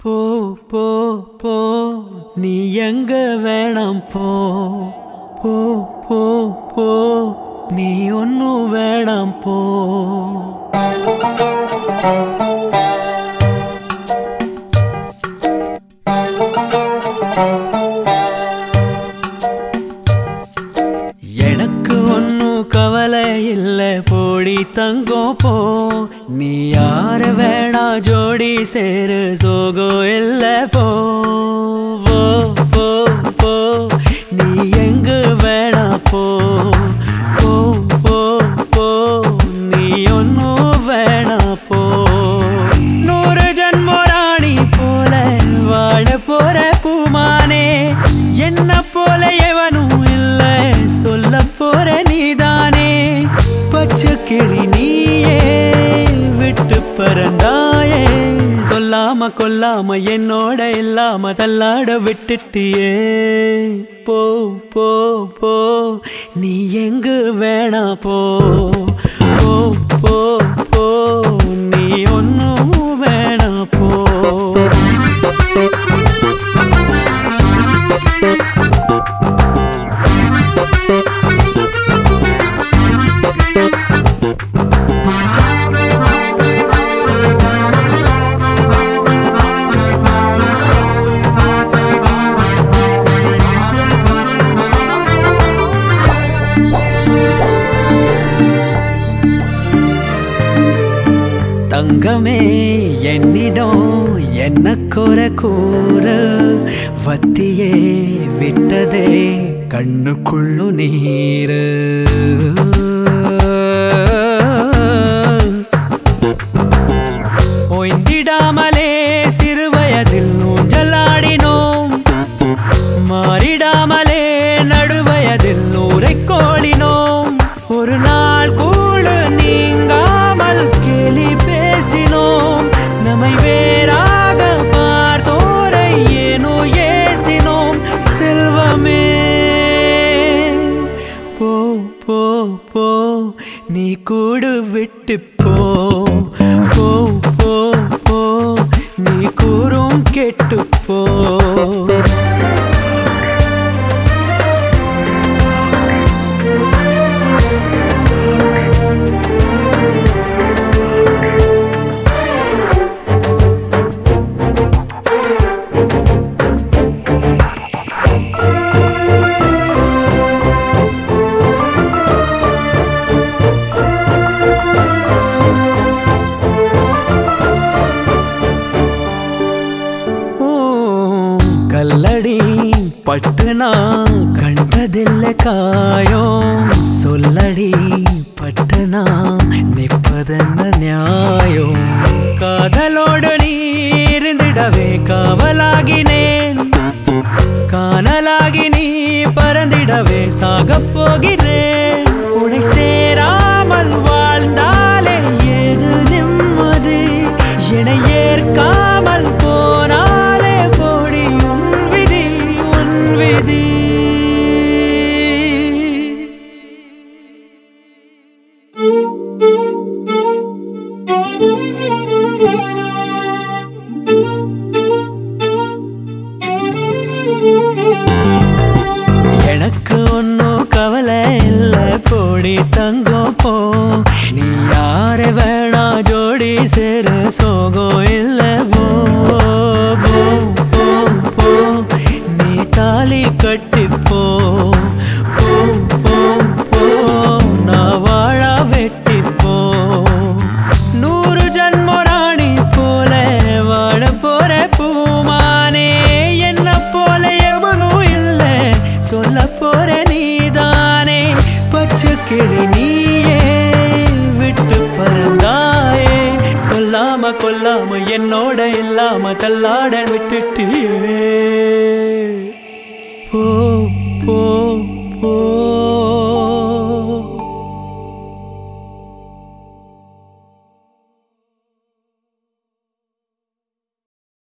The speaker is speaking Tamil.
போ போ போ நீ எங்க வேணாம் போ போ போ போ நீ ஒன்னும் வேணாம் போ எனக்கு ஒன்னும் கவலை இல்ல போடி தங்கம் போ நீ யார வேணா ஜோடி சேரு சோகம் இல்ல போ போ போ போ நீ எங்க வேணா போ போ போ போ நீ ஒன்னும் வேணா போ நூறு ஜன்ம ராணி போல வாழ போற பூமானே என்ன போல எவனும் இல்ல சொல்ல போற நீதானே பச்சை கிளி நீயே விட்டு பறந்தாயே சொல்லாம கொல்லாம என்னோட இல்லாம தள்ளாட விட்டுட்டியே போ போ போ நீ எங்க வேணா போ போ போ போ நீ ஒன்னும் வேணா போ தங்கமே என்னிடம் என்ன குறை கூற வத்தியே விட்டதே கண்ணுக்குள்ளு நீரு ஓய்ந்திடாமலே சிறுவயதில் ஊஞ்சலாடினோம் மாறிடாமலே நடுவயதில் நூரை கோளினோம் ஒரு நாள் கூட நீங்காமல் கேலி பேசினோம் நம்மை வேறாக பார்த்தோரை ஏனோ ஏசினோம் செல்வமே போ போ போ நீ கூடு விட்டு போ போ போ போ நீ கூறும் கெட்டு போ ஓ, கல்லடி பட்டு நான் கண்டதில்ல காயம் சொல்லடி பட்டு நான் நிற்பதென்ன நியாயம் காதலோடு நீ இருந்திடவே காவலாகினேன் காணலாகி நீ பறந்திடவே சாகப் போகிறேன் உனை சேராமல் வாழ்ந்தாலே ஏது நிம்மதி என்னை ஏற்காமல் போனாலே போடி உன் விதி உன் விதி எனக்கு ஒன்னும் கவலை இல்ல போடி தங்கம் போ நீ யார வேணா ஜோடி சேரு சோகம் இல்ல போ போ போ போ நீ தாலி கட்டி போ போ போ போ நான் வாழ வெட்டி போ நூறு ஜன்ம ராணி போல வாழ போற பூமானே என்ன போல எவனும் இல்ல சொல்ல போற நீதானே பச்சை கிளி நீயே விட்டு பறந்தாயே சொல்லாம கொல்லாம என்னோட இல்லாம தள்ளாட விட்டுட்டியே ஓ